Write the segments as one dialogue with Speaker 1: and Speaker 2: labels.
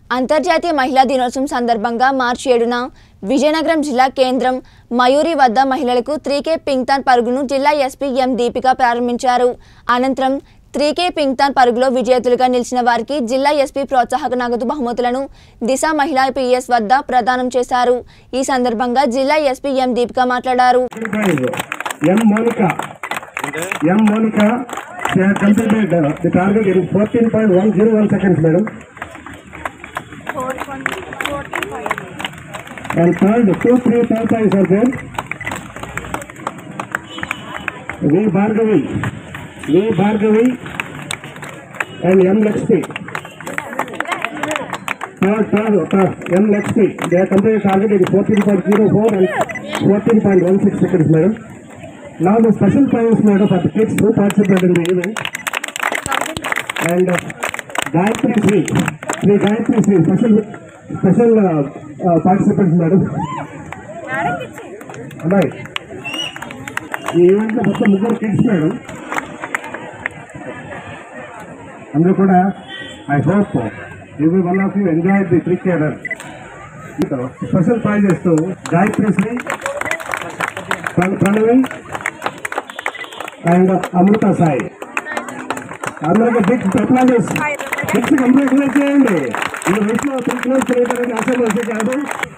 Speaker 1: అంతర్జాతీయ మహిళా దినోత్సవం సందర్భంగా మార్చి ఏడున విజయనగరం జిల్లా కేంద్రం మయూరి వద్ద మహిళలకు త్రీకే పింక్తాన్ పరుగును జిల్లా ఎస్పీ ఎం దీపిక ప్రారంభించారు అనంతరం త్రీకే పింక్తాన్ పరుగులో విజేతలుగా నిలిచిన వారికి జిల్లా ఎస్పీ ప్రోత్సాహక నగదు బహుమతులను దిశ మహిళా పిఎస్ వద్ద ప్రదానం చేశారు ఈ సందర్భంగా జిల్లా ఎస్పీ ఎం దీపిక మాట్లాడారు
Speaker 2: M Monika M Monika completed the target in fourteen point one zero one seconds madam and third two three third prize are there V Bhargavi V Bhargavi and M Lakshmi third, third, third, M next week. They are completed target is 14.04 and 14.16 seconds, madam. Now the special prize, madam, for the kids who participated in the event. And uh, Gayatri Sri, Sri Gayatri Sri, special, special uh, uh, participants, madam. అమ్మాయి ఈ ఈవెంట్లో మొత్తం ముగ్గురు kids madam అందరూ కూడా I hope everyone of you enjoy the cricket special prizes to Gayatri Sri ప్ర- Pranavi and అమృత సాయి అందరికి big applauses Biggs complete చేయండి ఈ వయసులో త్రీ క్లోజ్ చేయడానికి ఆశ కాదు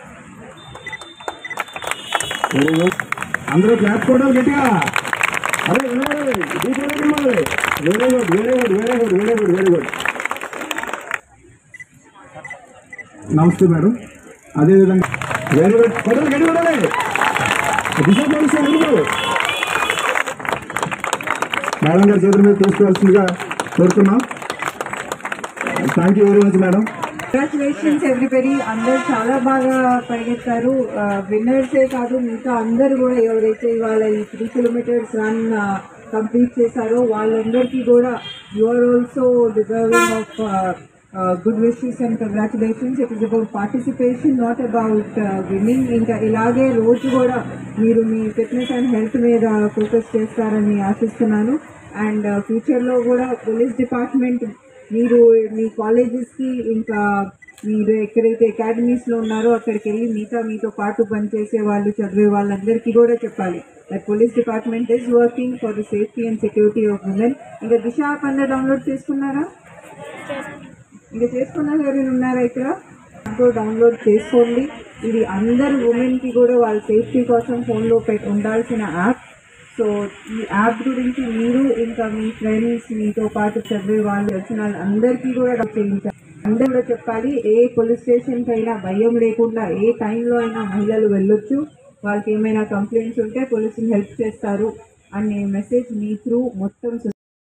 Speaker 2: Very good. అందరూ క్లాప్ కూడా గట్టిగా అదే వినబడాలి దీపావళి వినబడాలి very good very good very good very good very good నమస్తే మేడం అదేవిధంగా వెరీ గుడ్ కొడలు గడి ఉండాలి దిశ పోలీసు ముందు మేడం గారి చేతుల మీద తీసుకోవాల్సిందిగా కోరుతున్నాం thank you very much madam
Speaker 3: congratulations everybody అందరు చాలా బాగా పరిగెత్తారు విన్నర్సే కాదు మిగతా అందరు కూడా ఎవరైతే ఇవాళ ఈ త్రీ కిలోమీటర్స్ రన్ కంప్లీట్ చేశారో వాళ్ళందరికీ కూడా you are also deserving of good wishes and congratulations it is about participation not about winning ఇంకా ఇలాగే రోజు కూడా మీరు మీ ఫిట్నెస్ అండ్ హెల్త్ మీద ఫోకస్ చేస్తారని ఆశిస్తున్నాను అండ్ ఫ్యూచర్లో కూడా పోలీస్ డిపార్ట్మెంట్ మీరు మీ కాలేజెస్కి ఇంకా మీరు ఎక్కడైతే అకాడమీస్లో ఉన్నారో అక్కడికి వెళ్ళి మీతో మీతో పాటు పనిచేసే వాళ్ళు చదివే వాళ్ళందరికీ కూడా చెప్పాలి that police department is working for the safety and security of women ఇంకా దిశ యాప్ అందరూ డౌన్లోడ్ చేసుకున్నారా ఇంకా చేసుకున్నారు ఎవరైనా ఉన్నారా ఇక్కడ దాంట్లో డౌన్లోడ్ చేసుకోండి ఇది అందరు ఉమెన్కి కూడా వాళ్ళ సేఫ్టీ కోసం ఫోన్లో పెట్టి ఉండాల్సిన యాప్ సో ఈ యాప్ గురించి మీరు ఇంకా మీ ఫ్రెండ్స్ మీతో పాటు చదివే వాళ్ళు వచ్చిన వాళ్ళందరికీ కూడా డౌట్ చేయించాలి అందరూ కూడా చెప్పాలి ఏ పోలీస్ స్టేషన్కి అయినా భయం లేకుండా ఏ టైంలో అయినా మహిళలు వెళ్ళొచ్చు వాళ్ళకి ఏమైనా కంప్లైంట్స్ ఉంటే పోలీసులు హెల్ప్ చేస్తారు అనే మెసేజ్ మీ త్రూ మొత్తం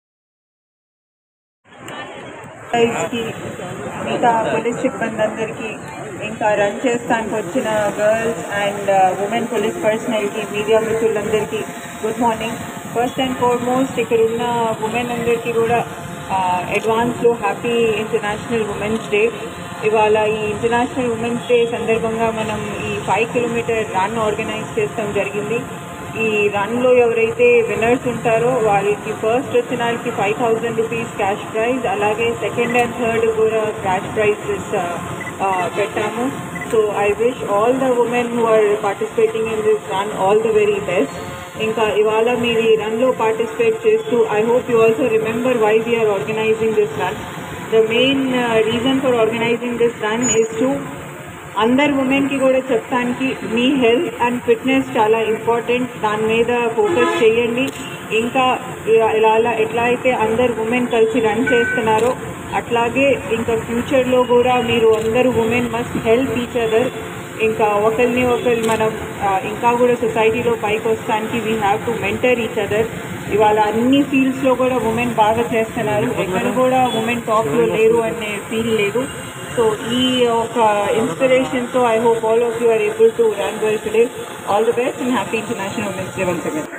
Speaker 3: కి మిగతా పోలీస్ సిబ్బంది అందరికీ ఇంకా రన్ చేస్తానికి వచ్చిన గర్ల్స్ అండ్ ఉమెన్ పోలీస్ పర్సనల్కి మీడియా మిత్రులందరికీ good morning first and foremost ఇక్కడ ఉన్న ఉమెన్ అందరికీ కూడా అడ్వాన్స్లో హ్యాపీ ఇంటర్నేషనల్ ఉమెన్స్ డే ఇవాళ ఈ ఇంటర్నేషనల్ ఉమెన్స్ డే సందర్భంగా మనం ఈ ఫైవ్ కిలోమీటర్ రన్ ఆర్గనైజ్ చేస్తాం జరిగింది ఈ రన్లో ఎవరైతే విన్నర్స్ ఉంటారో వాళ్ళకి ఫస్ట్ వచ్చిన వాళ్ళకి five thousand rupees cash prize అలాగే సెకండ్ అండ్ థర్డ్ కూడా క్యాష్ ప్రైజెస్ పెట్టాము so I wish all the women who are participating in this run all the very best ఇంకా ఇవాళ మీరు ఈ రన్లో పార్టిసిపేట్ చేస్తూ I hope you also remember why we are organizing this run the main reason for organizing this run is to అందరు ఉమెన్కి కూడా చెప్తానికి మీ హెల్త్ అండ్ ఫిట్నెస్ చాలా ఇంపార్టెంట్ దాని మీద ఫోకస్ చేయండి ఇంకా ఇలా ఇలా ఎట్లా అయితే అందరు ఉమెన్ కలిసి రన్ చేస్తున్నారో అట్లాగే ఇంకా ఫ్యూచర్లో కూడా మీరు అందరూ women must help each other ఇంకా ఒకరిని ఒకరు మనం ఆ, ఇంకా కూడా సొసైటీలో పైకి వస్తానికి we have to mentor each other ఇవాళ అన్ని ఫీల్డ్స్లో కూడా ఉమెన్ బాగా చేస్తున్నారు ఎక్కడ కూడా ఉమెన్ టాప్లో లేరు అనే ఫీల్ లేదు సో ఈ ఒక ఇన్స్పిరేషన్తో I hope all of you are able to run well today all the best and happy international women's day once again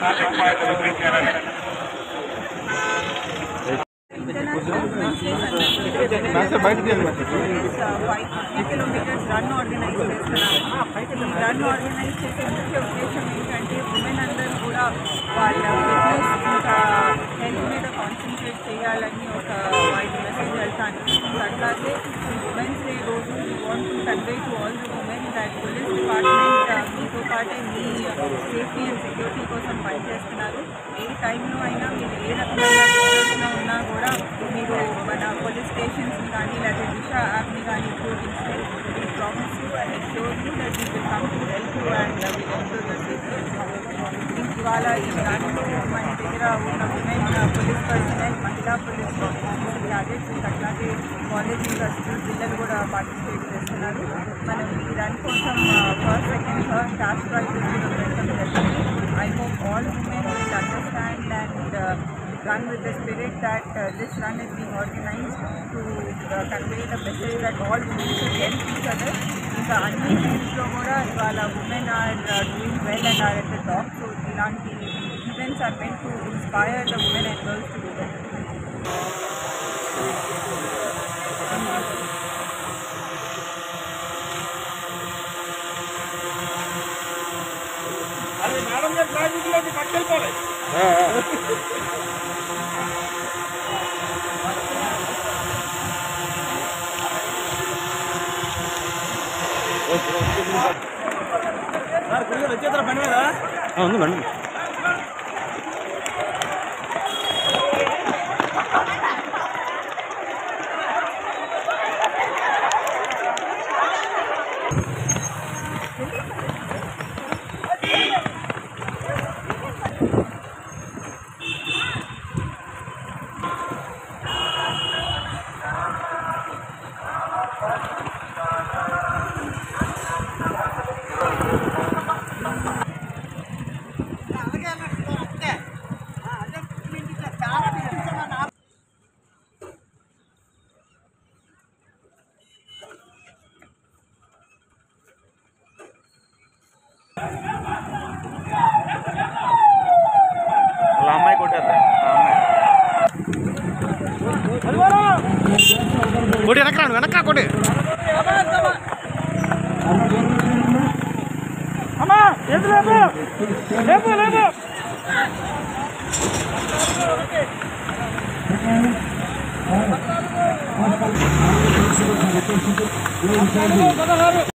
Speaker 3: five kilometres run organize చేస్తున్నాము రన్ ఆర్గనైజ్ చేసే ముఖ్య ఉద్దేశం ఏంటంటే ఉమెన్ అందరూ కూడా వాళ్ళ ఫిట్నెస్ ఇంకా హెల్త్ మీద కాన్సన్ట్రేట్ చేయాలని ఒక వైట్ మెసేజ్ వెళ్తాను అట్లాగే ఉమెన్స్ డే రోజు want to convey to all the women that police department మీతో పాటే మీ సేఫ్టీ అండ్ సెక్యూరిటీ కోసం పనిచేస్తున్నారు ఏ టైంలో అయినా మీరు ఏ రకమైన డిస్టర్బ్స్లో ఉన్నా కూడా మీరు మన పోలీస్ స్టేషన్స్ని కానీ లేదా దిశ యాప్ని కానీ ఉపయోగిస్తే we promise you and sure you that you will come to help you and will improve your safety ఇవాళ ఈ దాంట్లో మన దగ్గర ఉన్న ఉమెన్ పోలీస్ పర్సనల్ మహిళా పోలీస్ ఆఫీసర్ క్యాడెట్స్ ఇంకా అట్లాగే కాలేజ్ ఇంకా స్కూల్ పిల్లలు కూడా పార్టిసిపేట్ చేస్తున్నారు మనం ఈ రన్ కోసం first second third cash prizes కూడా పెట్టడం జరిగింది I hope all women will understand and run with the spirit that uh, this run is being organized to uh, convey the message that all women should help each other. ఇంకా అన్ని ఫీల్డ్స్లో కూడా ఇవాళ women are doing well and are at the top so ఇలాంటి events are men to inspire the women and girls to do well
Speaker 4: ఉంది madam వాళ్ళ అమ్మాయి కొట్టేద్దా కొట్టి వెనక్కి రాను వెనక్కి కొట్టి
Speaker 2: Thank you.